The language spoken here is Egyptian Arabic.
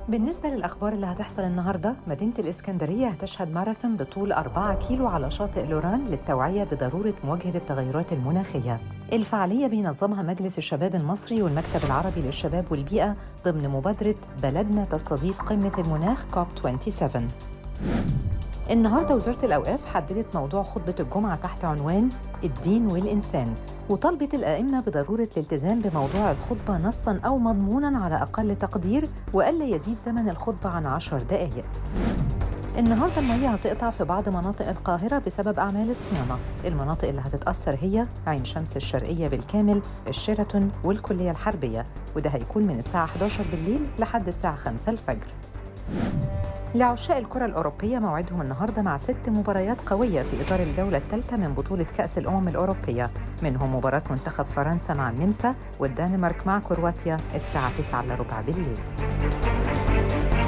بالنسبة للأخبار اللي هتحصل النهاردة مدينة الإسكندرية هتشهد ماراثون بطول 4 كيلو على شاطئ لوران للتوعية بضرورة مواجهة التغيرات المناخية الفعالية بينظمها مجلس الشباب المصري والمكتب العربي للشباب والبيئة ضمن مبادرة بلدنا تستضيف قمة المناخ كوب 27 النهارده وزاره الاوقاف حددت موضوع خطبه الجمعه تحت عنوان الدين والانسان وطالبت الائمه بضروره الالتزام بموضوع الخطبه نصا او مضمونا على اقل تقدير والا يزيد زمن الخطبه عن عشر دقائق النهارده المية هتقطع في بعض مناطق القاهرة بسبب أعمال الصيانة، المناطق اللي هتتأثر هي عين شمس الشرقية بالكامل، الشيراتون والكلية الحربية، وده هيكون من الساعة 11 بالليل لحد الساعة 5 الفجر. لعشاق الكرة الأوروبية موعدهم النهاردة مع ست مباريات قوية في إطار الجولة الثالثة من بطولة كأس الأمم الأوروبية منهم مباراة منتخب فرنسا مع النمسا والدنمارك مع كرواتيا الساعة 9 إلا ربع بالليل